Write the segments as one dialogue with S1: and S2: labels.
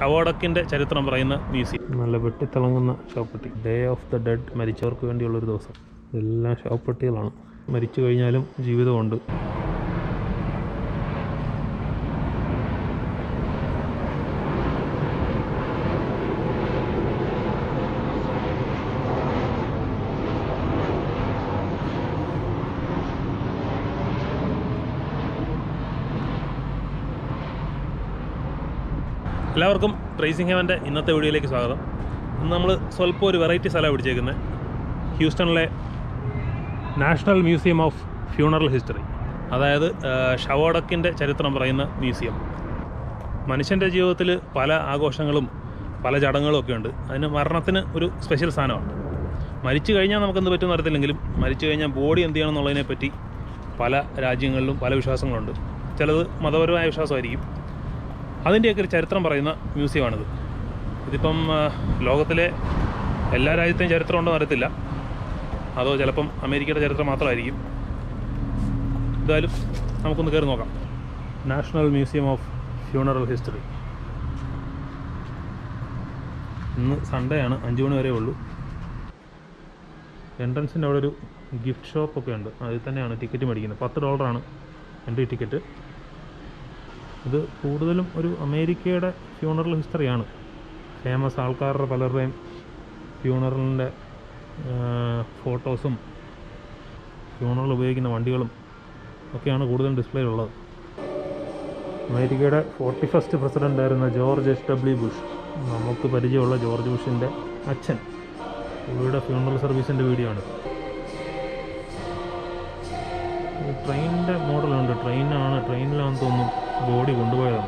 S1: ഷവോഡക്കിൻ്റെ ചരിത്രം പറയുന്ന മ്യൂസിയം നല്ല വെട്ടിത്തിളങ്ങുന്ന ഷോപ്പെട്ടി ഡേ ഓഫ് ദ ഡെഡ് മരിച്ചവർക്ക് വേണ്ടിയുള്ളൊരു ദിവസം ഇതെല്ലാം ഷോപ്പെട്ടികളാണ് മരിച്ചു കഴിഞ്ഞാലും ജീവിതമുണ്ട് എല്ലാവർക്കും ട്രേസിംഗ് ഹെവൻ്റെ ഇന്നത്തെ വീഡിയോയിലേക്ക് സ്വാഗതം ഇന്ന് നമ്മൾ സ്വല്പം ഒരു വെറൈറ്റി സ്ഥലമാണ് പിടിച്ചേക്കുന്നത് ഹ്യൂസ്റ്റണിലെ national museum of funeral history അതായത് ഷവോഡക്കിൻ്റെ ചരിത്രം പറയുന്ന മ്യൂസിയം മനുഷ്യൻ്റെ ജീവിതത്തിൽ പല ആഘോഷങ്ങളും പല ചടങ്ങുകളും ഒക്കെ ഉണ്ട് അതിന് മരണത്തിന് ഒരു സ്പെഷ്യൽ സ്ഥാനമാണ് മരിച്ചു കഴിഞ്ഞാൽ നമുക്കെന്ത് പറ്റുമെന്ന് അറിയത്തില്ലെങ്കിലും മരിച്ചു കഴിഞ്ഞാൽ ബോഡി എന്ത് ചെയ്യണം എന്നുള്ളതിനെ പറ്റി പല രാജ്യങ്ങളിലും പല വിശ്വാസങ്ങളുണ്ട് ചിലത് മതപരമായ വിശ്വാസമായിരിക്കും അതിൻ്റെയൊക്കെ ഒരു ചരിത്രം പറയുന്ന മ്യൂസിയമാണിത് ഇതിപ്പം ആ, ലോകത്തിലെ എല്ലാ രാജ്യത്തെയും ചരിത്രം ഉണ്ടോ അറിയത്തില്ല അതോ ചിലപ്പം അമേരിക്കയുടെ ചരിത്രം മാത്രമായിരിക്കും എന്തായാലും നമുക്കൊന്ന് കയറി നോക്കാം national museum of funeral history ഇന്ന് സൺഡേ ആണ് അഞ്ച് മണി വരെ ഉള്ളൂ എൻട്രൻസിൻ്റെ അവിടെ ഒരു ഗിഫ്റ്റ് ഷോപ്പൊക്കെ ഉണ്ട് അതിൽ തന്നെയാണ് ടിക്കറ്റ് മേടിക്കുന്നത് പത്ത് ഡോളറാണ് എൻട്രി ടിക്കറ്റ് ഇത് കൂടുതലും ഒരു അമേരിക്കയുടെ ഫ്യൂണറൽ ഹിസ്റ്ററിയാണ് ഫേമസ് ആൾക്കാരുടെ പലരുടെയും ഫ്യൂണറലിൻ്റെ ഫോട്ടോസും ഫ്യൂണറൽ ഉപയോഗിക്കുന്ന വണ്ടികളും ഒക്കെയാണ് കൂടുതലും ഡിസ്പ്ലേയിലുള്ളത് അമേരിക്കയുടെ ഫോർട്ടി ഫസ്റ്റ് പ്രസിഡൻ്റ് ആയിരുന്ന ജോർജ് എച്ച് ഡബ്ല്യു ബുഷ് നമുക്ക് പരിചയമുള്ള ജോർജ് ബുഷിൻ്റെ അച്ഛൻ പുള്ളിയുടെ ഫ്യൂണറൽ സർവീസിൻ്റെ വീഡിയോ ആണ് ട്രെയിനിൻ്റെ മോഡലുണ്ട് ട്രെയിനാണ് ട്രെയിനിലാണെന്ന് തോന്നുന്നു ബോഡി കൊണ്ടുപോയതാണ്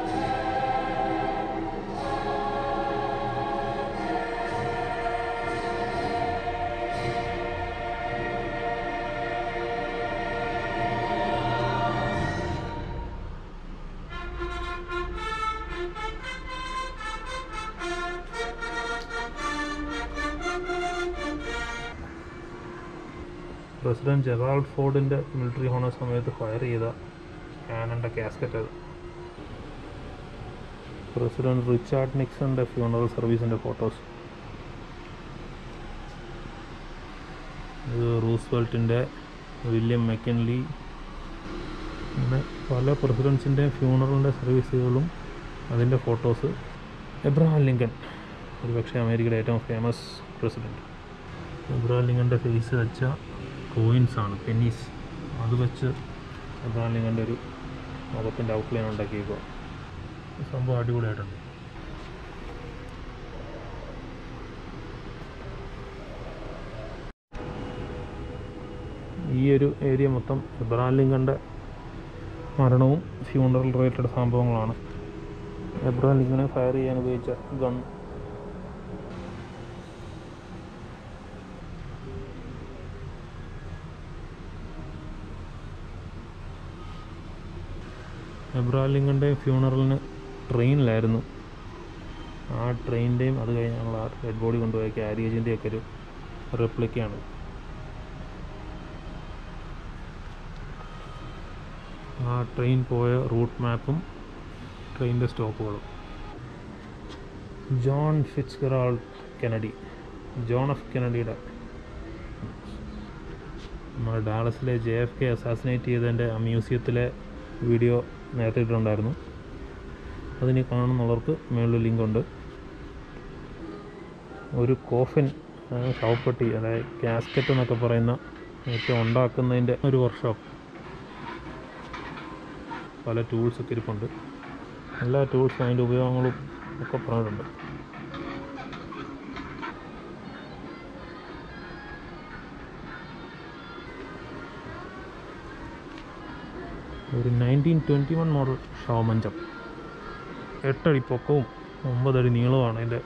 S1: പ്രസിഡന്റ് ജെറാൾഡ് ഫോർഡിൻ്റെ മിലിറ്ററി ഹോണർ സമയത്ത് ഫയർ ചെയ്ത കാനൻ്റെ കാസ്കറ്റ് അത് പ്രസിഡന്റ് റിച്ചാർഡ് നിക്സന്റെ ഫ്യൂണറൽ സർവീസിൻ്റെ ഫോട്ടോസ് ഇത് റൂസ്വെൽറ്റിൻ്റെ വില്യം മെക്കൻലി അങ്ങനെ പല പ്രസിഡൻസിൻ്റെയും ഫ്യൂണറലിൻ്റെ സർവീസുകളും അതിൻ്റെ ഫോട്ടോസ് എബ്രഹാം ലിങ്കൻ ഒരുപക്ഷെ അമേരിക്കയുടെ ഏറ്റവും ഫേമസ് പ്രസിഡൻറ്റ് എബ്രഹാം ലിങ്കൻ്റെ ഫേസ് വെച്ച കോയിൻസ് ആണ് പെന്നീസ് അത് വെച്ച് എബ്രഹാം ലിങ്കൻ്റെ ഒരു മുഖത്തിൻ്റെ ഔട്ട്ലൈൻ ഉണ്ടാക്കിയേക്കുക സംഭവം അടിപൊളിയായിട്ടുണ്ട് ഈ ഒരു ഏരിയ മൊത്തം എബ്രഹാം ലിങ്കൻ്റെ മരണവും ഫ്യൂണറൽ റിലേറ്റഡ് സംഭവങ്ങളാണ് എബ്രഹാം ലിങ്കനെ ഫയർ ചെയ്യാൻ ഉപയോഗിച്ച ഗൺ എബ്രഹാം ലിങ്കൻ്റെ ഫ്യൂണറലിന് ട്രെയിനിലായിരുന്നു ആ ട്രെയിനിൻ്റെയും അത് കഴിഞ്ഞുള്ള ആ ഡെഡ് ബോഡി കൊണ്ടുപോയ ക്യാരിയേജിൻ്റെയും ഒക്കെ ഒരു റെപ്ലിക്കയാണ് ആ ട്രെയിൻ പോയ റൂട്ട് മാപ്പും ട്രെയിനിൻ്റെ സ്റ്റോപ്പുകളും John Fitzgerald Kennedy John F കെനഡിയുടെ നമ്മുടെ ഡാളസിലെ ജെ എഫ് കെ അസാസിനേറ്റ് ചെയ്തതിൻ്റെ ആ മ്യൂസിയത്തിലെ വീഡിയോ നേരത്തെ ഇട്ടിട്ടുണ്ടായിരുന്നു അതിന് കാണുന്നുള്ളവർക്ക് മേളിൽ ലിങ്ക് ഉണ്ട് ഒരു കോഫിൻ ഷവപ്പെട്ടി അതായത് കാസ്കറ്റ് എന്നൊക്കെ പറയുന്ന ഏറ്റവും ഉണ്ടാക്കുന്നതിൻ്റെ ഒരു വർക്ക്ഷോപ്പ് പല ടൂൾസ് ഒക്കെ ഇരിപ്പുണ്ട് എല്ലാ ടൂൾസും അതിൻ്റെ ഉപയോഗങ്ങളും ഒക്കെ പറഞ്ഞിട്ടുണ്ട് ഒരു നയൻറ്റീൻ ട്വൻറ്റി വൺ മോഡൽ ഷവമഞ്ചം എട്ടടി പൊക്കവും ഒമ്പതടി നീളവുമാണ് അതിൻ്റെ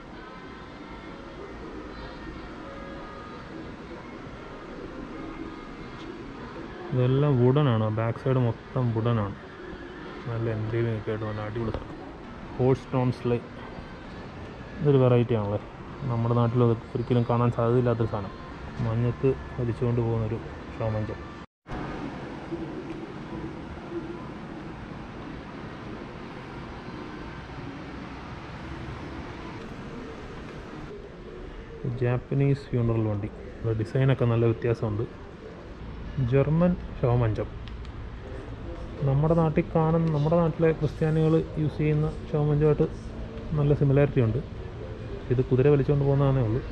S1: ഇതെല്ലാം വുഡനാണ് ബാക്ക് സൈഡ് മൊത്തം വുഡനാണ് നല്ല എൻഗ്രേവിംഗ് ഒക്കെ ആയിട്ട് നല്ല അടിപൊളി സാധനം ഹോഴ്സ് സ്റ്റോൺ സ്ലൈ ഇതൊരു വെറൈറ്റി ആണല്ലേ നമ്മുടെ നാട്ടിൽ അത് ഒരിക്കലും കാണാൻ സാധ്യതയില്ലാത്തൊരു സാധനം മഞ്ഞത്ത് വലിച്ചുകൊണ്ട് പോകുന്നൊരു ഷോമഞ്ചം ജാപ്പനീസ് ഫ്യൂണറൽ വണ്ടി ഡിസൈനൊക്കെ നല്ല വ്യത്യാസമുണ്ട് ജർമ്മൻ ശവമഞ്ചം നമ്മുടെ നാട്ടിൽ കാണുന്ന നമ്മുടെ നാട്ടിലെ ക്രിസ്ത്യാനികൾ യൂസ് ചെയ്യുന്ന ശവമഞ്ചമായിട്ട് നല്ല സിമിലാരിറ്റി ഉണ്ട് ഇത് കുതിര വലിച്ചുകൊണ്ട് പോകുന്നതാണേ ഉള്ളൂ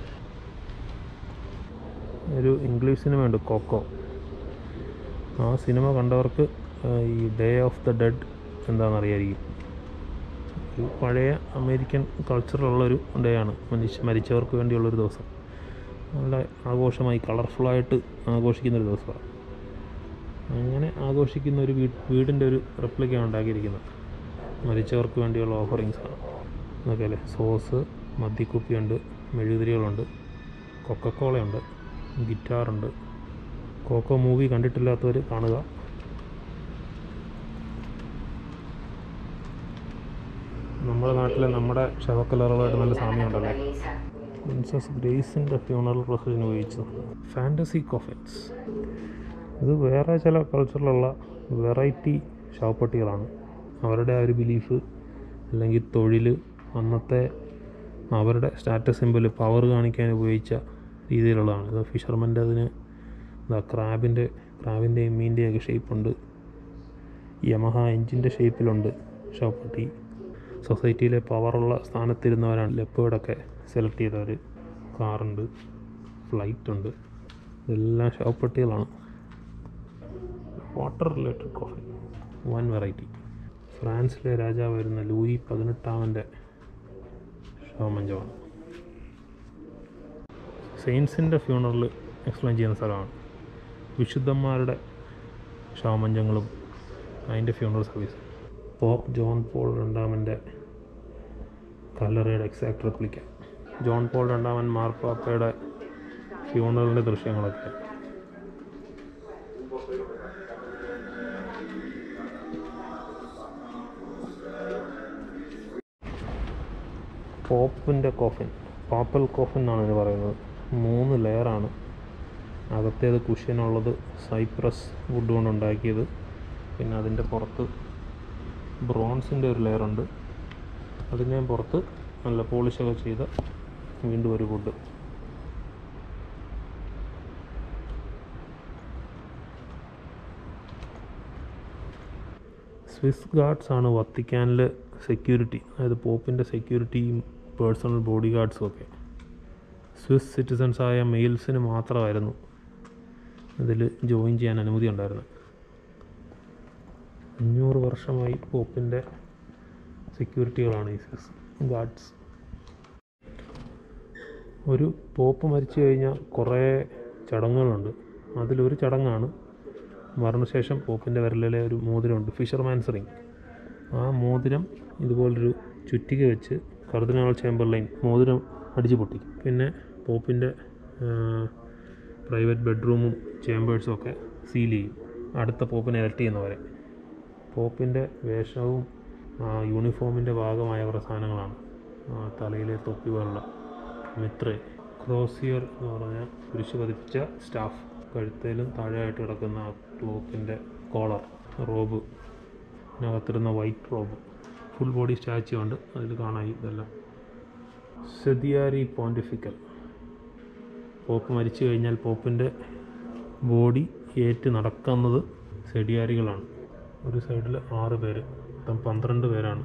S1: ഒരു ഇംഗ്ലീഷ് സിനിമയുണ്ട് കോക്കോ ആ സിനിമ കണ്ടവർക്ക് ആ, ഈ ഡേ ഓഫ് ദ ഡെഡ് എന്താണെന്ന് അറിയായിരിക്കും ഒരു പഴയ അമേരിക്കൻ കൾച്ചറുള്ളൊരു ഡേ ആണ് മനുഷ്യ മരിച്ചവർക്ക് വേണ്ടിയുള്ളൊരു ദിവസം നല്ല ആഘോഷമായി കളർഫുള്ളായിട്ട് ആഘോഷിക്കുന്നൊരു ദിവസമാണ് അങ്ങനെ ആഘോഷിക്കുന്ന ഒരു വീട് വീടിൻ്റെ ഒരു റെപ്ലിക്കാണ് ഉണ്ടാക്കിയിരിക്കുന്നത് മരിച്ചവർക്ക് വേണ്ടിയുള്ള ഓഫറിങ്സാണ് എന്നൊക്കെ അല്ലേ സോസ് മദ്യക്കുപ്പിയുണ്ട് മെഴുകുതിരികളുണ്ട് കൊക്കക്കോളയുണ്ട് ഗിറ്റാറുണ്ട് കോക്കോ മൂവി കണ്ടിട്ടില്ലാത്തവർ കാണുക നമ്മുടെ നാട്ടിലെ നമ്മുടെ ശവക്കലറുകളായിട്ട് നല്ല സാമ്യമുണ്ടല്ലേ പ്രിൻസസ് ഗ്രേസിൻ്റെ ഫ്യൂണറൽ പ്രൊസീജിന് ഉപയോഗിച്ചു ഫാൻറ്റസി കോഫൻസ് ഇത് വേറെ ചില കൾച്ചറിലുള്ള വെറൈറ്റി ശവപ്പെട്ടികളാണ് അവരുടെ ആ ഒരു ബിലീഫ് അല്ലെങ്കിൽ തൊഴിൽ അന്നത്തെ അവരുടെ സ്റ്റാറ്റസ് സിമ്പിൾ പവർ കാണിക്കാൻ ഉപയോഗിച്ച രീതിയിലുള്ളതാണ് ഇത് ഫിഷർമൻ്റെ അതിന് ഇതാ ക്രാബിൻ്റെ ക്രാബിൻ്റെയും മീൻ്റെയും ഒക്കെ ഷേപ്പുണ്ട് യമഹ എഞ്ചിൻ്റെ ഷേപ്പിലുണ്ട് ശവപ്പെട്ടി സൊസൈറ്റിയിലെ പവറുള്ള സ്ഥാനത്തിരുന്നവരാണ് ലെപ്പേർഡൊക്കെ സെലക്ട് ചെയ്തവർ കാറുണ്ട് ഫ്ലൈറ്റ് ഉണ്ട് ഇതെല്ലാം ശവപ്പെട്ടികളാണ് water related coffee one variety ഫ്രാൻസിലെ രാജാവായിരുന്ന ലൂയി പതിനെട്ടാമൻ്റെ ശവമഞ്ചമാണ് സെയിൻസിൻ്റെ ഫ്യൂണറൽ എക്സ്പ്ലെയിൻ ചെയ്യുന്ന സ്ഥലമാണ് വിശുദ്ധന്മാരുടെ ശവമഞ്ചങ്ങളും അതിൻ്റെ funeral service pope John Paul രണ്ടാമൻ്റെ കല്ലറയുടെ എക്സാക്ട് റെപ്ലിക്ക ജോൺ പോൾ രണ്ടാമൻ മാർപ്പാപ്പയുടെ ഫ്യൂണറലിൻ്റെ ദൃശ്യങ്ങളൊക്കെ പോപ്പിൻ്റെ കോഫിൻ പാപ്പൽ കോഫിൻ എന്നാണ് ഇതിന് പറയുന്നത് മൂന്ന് ലെയറാണ് അകത്തേത് കുഷ്യനുള്ളത് സൈപ്രസ് വുഡ് കൊണ്ട് ഉണ്ടാക്കിയത് പിന്നെ അതിൻ്റെ പുറത്ത് ബ്രോൺസിൻ്റെ ഒരു ലെയറുണ്ട് അതിൻ്റെ പുറത്ത് നല്ല പോളിഷൊക്കെ ചെയ്ത വീണ്ടും ഒരു വുഡ് സ്വിസ് ഗാർഡ്സ് ആണ് വത്തിക്കാനിൽ സെക്യൂരിറ്റി അതായത് പോപ്പിൻ്റെ സെക്യൂരിറ്റിയും പേഴ്സണൽ ബോഡി ഗാർഡ്സും ഒക്കെ സ്വിസ് സിറ്റിസൺസ് ആയ മെയിൽസിന് മാത്രമായിരുന്നു ഇതിൽ ജോയിൻ ചെയ്യാൻ അനുമതി ഉണ്ടായിരുന്നത് അഞ്ഞൂറ് വർഷമായി പോപ്പിൻ്റെ സെക്യൂരിറ്റികളാണ് ഈ സ്വിസ് ഗാർഡ്സ് ഒരു പോപ്പ് മരിച്ചു കഴിഞ്ഞാൽ കുറേ ചടങ്ങുകളുണ്ട് അതിലൊരു ചടങ്ങാണ് മരണശേഷം പോപ്പിൻ്റെ വിരലിലെ ഒരു മോതിരമുണ്ട് ഫിഷർമാൻസ് റിങ് ആ മോതിരം ഇതുപോലൊരു ചുറ്റിക വെച്ച് കർദിനാൾ ചേംബർലൈൻ മോതിരം അടിച്ചു പൊട്ടിക്കും പിന്നെ പോപ്പിൻ്റെ പ്രൈവറ്റ് ബെഡ്റൂമും ചേമ്പേഴ്സും ഒക്കെ സീൽ ചെയ്യും അടുത്ത പോപ്പിനെ എലക്ട് ചെയ്യുന്നവരെ പോപ്പിൻ്റെ വേഷവും ആ, യൂണിഫോമിൻ്റെ ഭാഗമായ കുറേ സാധനങ്ങളാണ് ആ, തലയിലെ തൊപ്പി പോലുള്ള മിത്ര ക്രോസിയർ എന്ന് പറഞ്ഞ കുരിശ് പതിപ്പിച്ച സ്റ്റാഫ് കഴുത്തേലും താഴെയായിട്ട് കിടക്കുന്ന ആ ടോപ്പിൻ്റെ കോളർ റോബ് അതിനകത്തിരുന്ന white robe full body statue ഉണ്ട് അതിൽ കാണായി ഇതെല്ലാം സെദിയാരി പോണ്ടിഫിക്കൽ പോപ്പ് മരിച്ചു കഴിഞ്ഞാൽ പോപ്പിൻ്റെ ബോഡി ഏറ്റ് നടക്കുന്നത് സെഡിയാരികളാണ് ഒരു സൈഡിൽ ആറ് പേര് മൊത്തം പന്ത്രണ്ട് പേരാണ്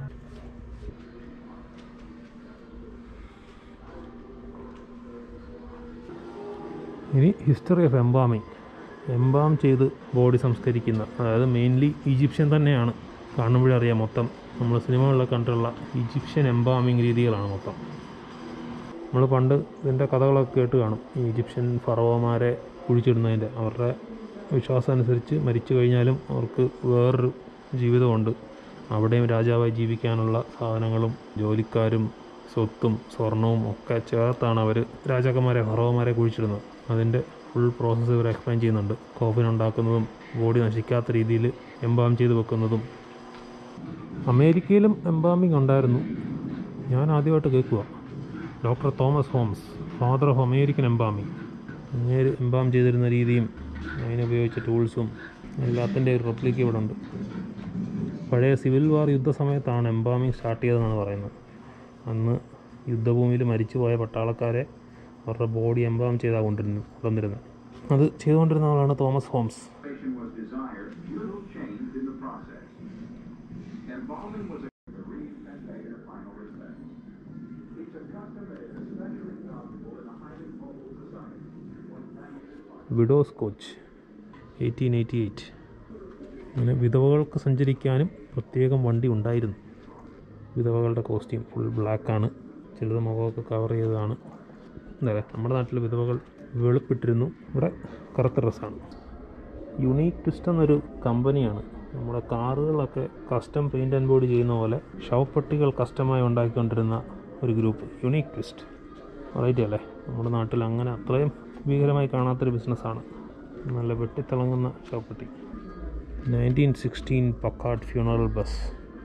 S1: ഇനി ഹിസ്റ്ററി ഓഫ് എംബാമിങ് എംബാം ചെയ്ത് ബോഡി സംസ്കരിക്കുന്ന അതായത് മെയിൻലി ഈജിപ്ഷ്യൻ തന്നെയാണ് കാണുമ്പോഴറിയാം മൊത്തം നമ്മൾ സിനിമകളിലൊക്കെ കണ്ടിട്ടുള്ള ഈജിപ്ഷ്യൻ എംബാമിങ് രീതികളാണ് മൊത്തം നമ്മൾ പണ്ട് ഇതിൻ്റെ കഥകളൊക്കെ കേട്ട് കാണും ഈ ഈജിപ്ഷ്യൻ ഫറവമാരെ കുഴിച്ചിടുന്നതിൻ്റെ അവരുടെ വിശ്വാസം അനുസരിച്ച് മരിച്ചു കഴിഞ്ഞാലും അവർക്ക് വേറൊരു ജീവിതമുണ്ട് അവിടെയും രാജാവായി ജീവിക്കാനുള്ള സാധനങ്ങളും ജോലിക്കാരും സ്വത്തും സ്വർണവും ഒക്കെ ചേർത്താണ് അവർ രാജാക്കന്മാരെ ഫറവമാരെ കുഴിച്ചിടുന്നത് അതിൻ്റെ ഫുൾ പ്രോസസ്സ് ഇവർ എക്സ്പ്ലെയിൻ ചെയ്യുന്നുണ്ട് കോഫിൻ ഉണ്ടാക്കുന്നതും ബോഡി നശിക്കാത്ത രീതിയിൽ എംബാം ചെയ്ത് വെക്കുന്നതും അമേരിക്കയിലും എംബാമിംഗ് ഉണ്ടായിരുന്നു ഞാൻ ആദ്യമായിട്ട് കേൾക്കുക doctor Thomas Holmes father of American embalming അങ്ങേര് എംബാം ചെയ്തിരുന്ന രീതിയും അതിനുപയോഗിച്ച ടൂൾസും എല്ലാത്തിൻ്റെ ഒരു റെപ്ലിക്ക ഇവിടെ ഉണ്ട് പഴയ സിവിൽ വാർ യുദ്ധസമയത്താണ് എംബാമിംഗ് സ്റ്റാർട്ട് ചെയ്തതെന്നാണ് പറയുന്നത് അന്ന് യുദ്ധഭൂമിയിൽ മരിച്ചുപോയ പട്ടാളക്കാരെ അവരുടെ ബോഡി എംബാം ചെയ്താണ് കൊണ്ടിരുന്നു കൊണ്ടുവന്നിരുന്നത് അത് ചെയ്തുകൊണ്ടിരുന്ന ആളാണ് Thomas Holmes
S2: Patient was desired, little changed in the process. Embalming was a read and pay their final respects. It's a custom that is especially valuable in a highly mobile society. One family
S1: widows coach eighteen eighty eight അങ്ങനെ വിധവകൾക്ക് സഞ്ചരിക്കാനും പ്രത്യേകം വണ്ടി ഉണ്ടായിരുന്നു വിധവകളുടെ costume full ബ്ലാക്കാണ് ചിലത് മുഖമൊക്കെ cover ചെയ്തതാണ് എന്താ പറയുക നമ്മുടെ നാട്ടിൽ വിധവകൾ വെളുപ്പിട്ടിരുന്നു ഇവിടെ കറുത്ത ഡ്രസ്സാണ് യുണീക്ക് ട്വിസ്റ്റ് എന്നൊരു കമ്പനിയാണ് നമ്മുടെ കാറുകളൊക്കെ കസ്റ്റം പെയിൻറ്റ് ആൻഡ് ബോഡി ചെയ്യുന്ന പോലെ ശവപ്പെട്ടികൾ കസ്റ്റമായി ഉണ്ടാക്കിക്കൊണ്ടിരുന്ന ഒരു ഗ്രൂപ്പ് യുണീക്ക് ട്വിസ്റ്റ് വെറൈറ്റി അല്ലേ നമ്മുടെ നാട്ടിൽ അങ്ങനെ അത്രയും ഭീകരമായി കാണാത്തൊരു ബിസിനസ്സാണ് നല്ല വെട്ടിത്തിളങ്ങുന്ന ശവപ്പെട്ടി nineteen sixteen Packard funeral bus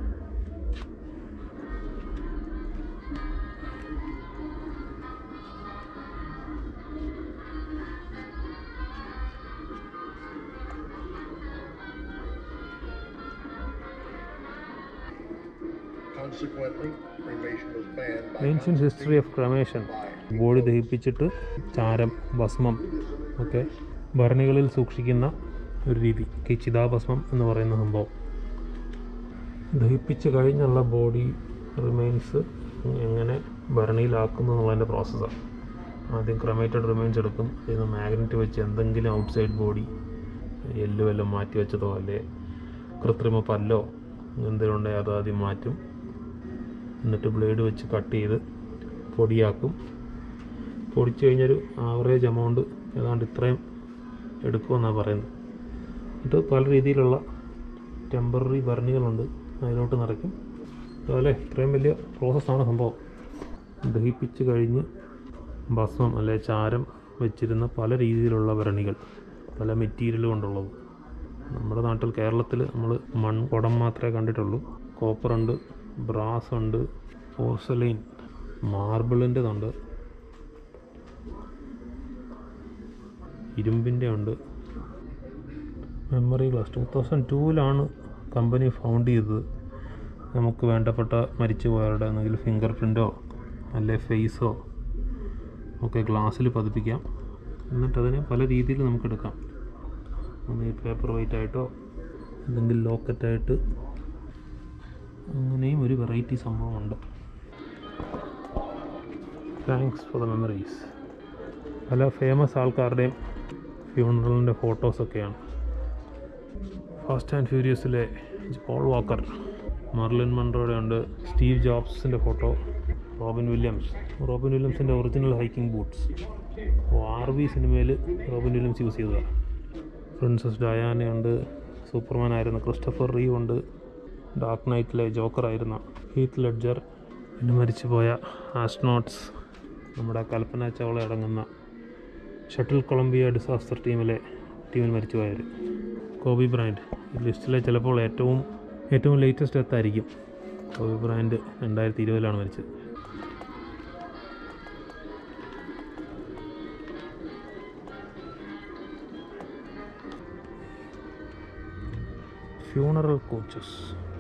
S3: Consequently, cremation was banned by
S1: ancient history of cremation body ദഹിപ്പിച്ചിട്ട് ചാരം ഭസ്മം ഒക്കെ ഭരണികളിൽ സൂക്ഷിക്കുന്ന ഒരു രീതി ഈ ചിതാഭസ്മം എന്ന് പറയുന്ന സംഭവം ദഹിപ്പിച്ച് കഴിഞ്ഞുള്ള ബോഡി റിമൈൻസ് എങ്ങനെ ഭരണിയിലാക്കുന്നു എന്നുള്ളതിൻ്റെ പ്രോസസ്സാണ് ആദ്യം ക്രമേറ്റഡ് റിമൈൻസ് എടുക്കും അതിൽ നിന്ന് മാഗ്നറ്റ് വെച്ച് എന്തെങ്കിലും ഔട്ട്സൈഡ് ബോഡി എല്ല് വല്ലതും മാറ്റി വെച്ചതോ അല്ലെ കൃത്രിമ പല്ലോ എന്തെങ്കിലും ഉണ്ടെങ്കിൽ അത് ആദ്യം മാറ്റും എന്നിട്ട് ബ്ലേഡ് വെച്ച് കട്ട് ചെയ്ത് പൊടിയാക്കും പൊടിച്ചു കഴിഞ്ഞൊരു ആവറേജ് എമൗണ്ട് ഏതാണ്ട് ഇത്രയും എടുക്കുമെന്നാണ് പറയുന്നത് എന്നിട്ട് പല രീതിയിലുള്ള ടെമ്പററി ഭരണികളുണ്ട് അതിലോട്ട് നിറയ്ക്കും അതുപോലെ ഇത്രയും വലിയ പ്രോസസ്സാണ് സംഭവം ദഹിപ്പിച്ച് കഴിഞ്ഞ് ഭസ്മം അല്ലെ ചാരം വെച്ചിരുന്ന പല രീതിയിലുള്ള ഭരണികൾ പല മെറ്റീരിയൽ കൊണ്ടുള്ളത് നമ്മുടെ നാട്ടിൽ കേരളത്തിൽ നമ്മൾ മൺകുടം മാത്രമേ കണ്ടിട്ടുള്ളൂ കോപ്പറുണ്ട് ബ്രാസ് ഉണ്ട് പോർസലൈൻ മാർബിളിൻ്റെതുണ്ട് ഇരുമ്പിൻ്റെ ഉണ്ട് മെമ്മറി ഗ്ലാസ് ടു തൗസൻഡ് ടൂവിലാണ് കമ്പനി ഫൗണ്ട് ചെയ്തത് നമുക്ക് വേണ്ടപ്പെട്ട മരിച്ചുപോയവരുടെ എന്തെങ്കിലും ഫിംഗർ പ്രിൻറ്റോ അല്ലെ ഫേസോ ഒക്കെ ഗ്ലാസ്സിൽ പതിപ്പിക്കാം എന്നിട്ട് അതിനെ പല രീതിയിൽ നമുക്ക് എടുക്കാം ഒന്ന് ഈ പേപ്പർ വെയിറ്റ് ആയിട്ടോ എന്തെങ്കിലും ലോക്കറ്റായിട്ട് അങ്ങനെയും ഒരു വെറൈറ്റി സംഭവമുണ്ട് താങ്ക്സ് ഫോർ ദ മെമ്മറീസ് പല ഫേമസ് ആൾക്കാരുടെയും ഫ്യൂണറലിൻ്റെ ഫോട്ടോസൊക്കെയാണ് ഫാസ്റ്റ് ആൻഡ് ഫ്യൂരിയസിലെ പോൾ വാക്കർ മർലിൻ മൺറോയുടെ ഉണ്ട് സ്റ്റീവ് ജോബ്സിൻ്റെ ഫോട്ടോ റോബിൻ വില്യംസ് റോബിൻ വില്യംസിൻ്റെ original hiking boots R B സിനിമയിൽ റോബിൻ വില്യംസ് യൂസ് ചെയ്തതാണ് പ്രിൻസസ് ഡയാനയുണ്ട് സൂപ്പർമാൻ ആയിരുന്ന ക്രിസ്റ്റഫർ റീവ് ഉണ്ട് ഡാർക്ക് നൈറ്റിലെ ജോക്കർ ആയിരുന്ന ഹീത്ത് ലെഡ്ജർ പിന്നെ മരിച്ചുപോയ ആസ്ട്രോട്സ് നമ്മുടെ കൽപ്പന ചൗള അടങ്ങുന്ന ഷട്ടിൽ കൊളംബിയ ഡിസാസ്റ്റർ ടീമിലെ ടീമിൽ മരിച്ചുപോയവർ കോബി ബ്രാൻഡ് ഈ ലിസ്റ്റിലെ ചിലപ്പോൾ ഏറ്റവും ഏറ്റവും ലേറ്റസ്റ്റ് ഡെത്ത് ആയിരിക്കും കോബി ബ്രാൻഡ് രണ്ടായിരത്തി ഇരുപതിലാണ് മരിച്ചത് ഫ്യൂണറൽ കോച്ചസ്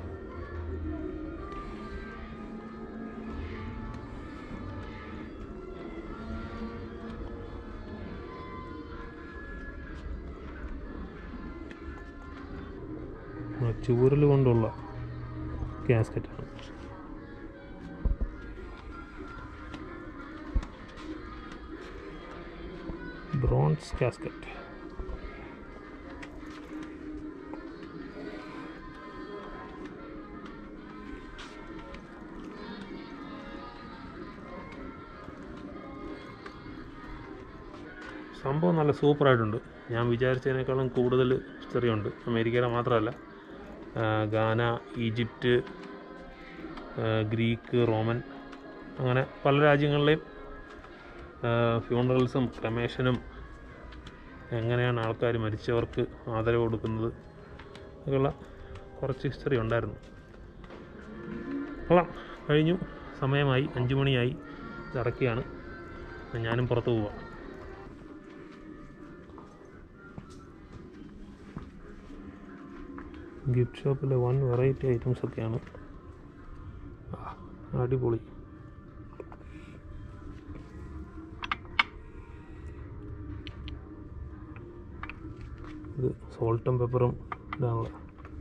S1: ചൂരൽ കൊണ്ടുള്ള കാസ്കറ്റാണ് ബ്രോൺസ് കാസ്കറ്റ് സംഭവം നല്ല സൂപ്പറായിട്ടുണ്ട് ഞാൻ വിചാരിച്ചതിനേക്കാളും കൂടുതൽ ഹിസ്റ്ററി ഉണ്ട് അമേരിക്കയുടെ മാത്രമല്ല ആ, ഗാന ഈജിപ്റ്റ് ആ, ഗ്രീക്ക് റോമൻ അങ്ങനെ പല രാജ്യങ്ങളിലെയും ഫ്യൂണറൽസും ക്രമേഷനും എങ്ങനെയാണ് ആൾക്കാർ മരിച്ചവർക്ക് ആദരവ് കൊടുക്കുന്നത് ഒക്കെയുള്ള കുറച്ച് ഹിസ്റ്ററി ഉണ്ടായിരുന്നു കൊള്ളാം കഴിഞ്ഞു സമയമായി അഞ്ച് മണിയായി ഇറക്കിയാണ് ഞാനും പുറത്ത് പോവാം ഗിഫ്റ്റ് ഷോപ്പിലെ വൺ വെറൈറ്റി ഐറ്റംസ് ഒക്കെയാണ് ആ, അടിപൊളി സോൾട്ടും പെപ്പറും ഇതാണുള്ളത്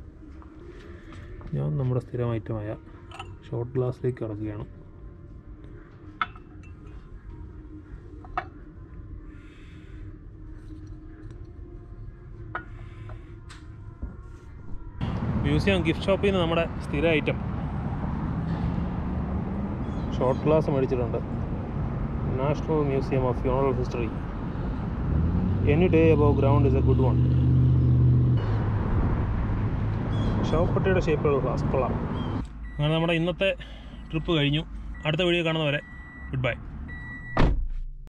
S1: ഞാൻ നമ്മുടെ സ്ഥിരം ഐറ്റമായ ഷോർട്ട് ഗ്ലാസ്സിലേക്ക് കിടക്കുകയാണ് മ്യൂസിയം ഗിഫ്റ്റ് ഷോപ്പിൽ നിന്ന് നമ്മുടെ സ്ഥിര ഐറ്റം ഷോർട്ട് ഗ്ലാസ് മേടിച്ചിട്ടുണ്ട് national museum of funeral history any day above ground is a good one ശവപ്പെട്ടിയുടെ ഷേപ്പിലുള്ള ഗ്ലാസ് കൊള്ളാം അങ്ങനെ നമ്മുടെ ഇന്നത്തെ ട്രിപ്പ് കഴിഞ്ഞു അടുത്ത വീഡിയോ കാണുന്നവരെ ഗുഡ് ബൈ